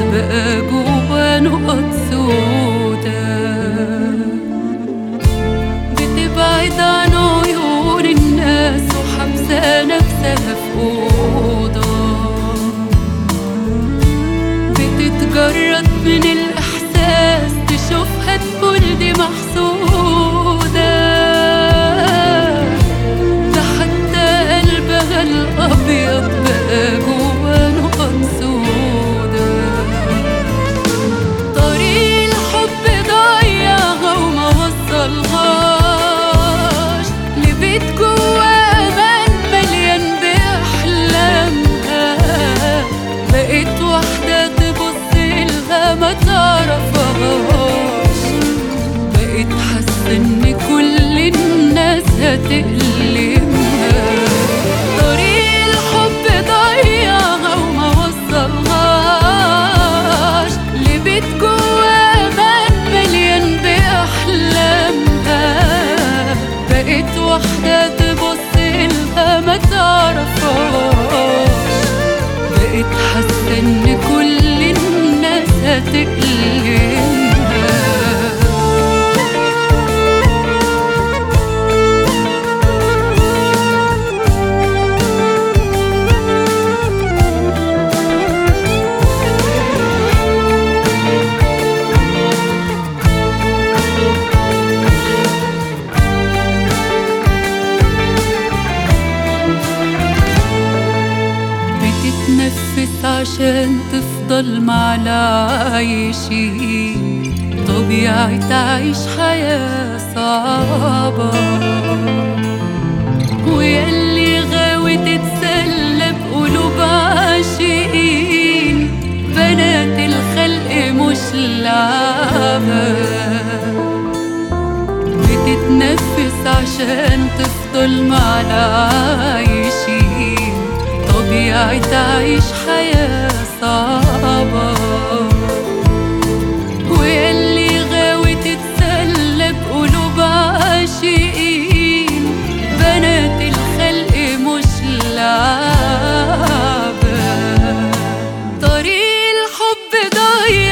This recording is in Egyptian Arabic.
بقى جوا نقط سودا بتبعد عن عيون الناس وحبسة نفسها في أوضة بتتجرد من الإحساس تشوفها تقول دي محسودة ده حتى قلبها الأبيض بقى جوا نقط سودا طريق الحب ضيعها وما وصلهاش لبيت جوا أمان مليان بأحلامها بقيت واحدة تبص لها ما تعرفهاش بقيت حاسة إن كل الناس هتألمها طريق الحب ضيعها وما وصلهاش لبيت جوا أمان مليان بأحلامها بقيت واحدة تبص لها ما تعرفهاش بقيت حاسة إن كل الناس هتألمها بتتنفس عشان تفضل مع العايشين طبيعي تعيش حياة صعبة وياللي غاوي تتسلى بقلوب عاشقين بنات الخلق مش لعبة بتتنفس عشان تفضل مع العايشين طبيعي تعيش حياة صعبة واللي غاوي تتسلى بقلوب عاشقين بنات الخلق مش لعبة طريق الحب ضيق